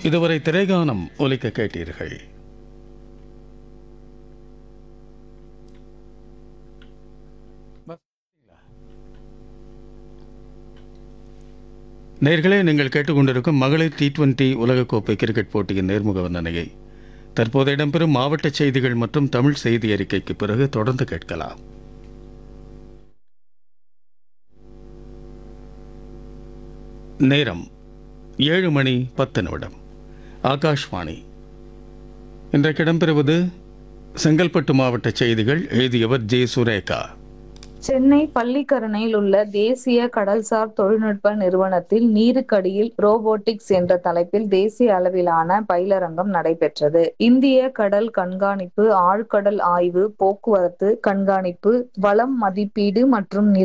இதுவரை திரைகானம் ஒலிக்க கேட்டீர்கள் நேர்களே நீங்கள் கேட்டுக்கொண்டிருக்கும் மகளிர் டி டுவெண்டி உலகக்கோப்பை கிரிக்கெட் போட்டியின் நேர்முக வர்ணனையை தற்போது இடம்பெறும் மாவட்ட செய்திகள் மற்றும் தமிழ் செய்தி அறிக்கைக்கு பிறகு தொடர்ந்து கேட்கலாம் நேரம் ஏழு மணி பத்து நிமிடம் ஆகாஷ்வாணி இன்றைக்கு இடம்பெறுவது செங்கல்பட்டு மாவட்ட செய்திகள் எழுதியவர் ஜே சுரேகா சென்னை பள்ளிக்கரணையில் உள்ள தேசிய கடல்சார் தொழில்நுட்ப நிறுவனத்தில் நீருக்கடியில் ரோபோட்டிக்ஸ் என்ற தலைப்பில் தேசிய அளவிலான பயிலரங்கம் நடைபெற்றது இந்திய கடல் கண்காணிப்பு ஆழ்கடல் ஆய்வு போக்குவரத்து கண்காணிப்பு வளம் மதிப்பீடு மற்றும் நில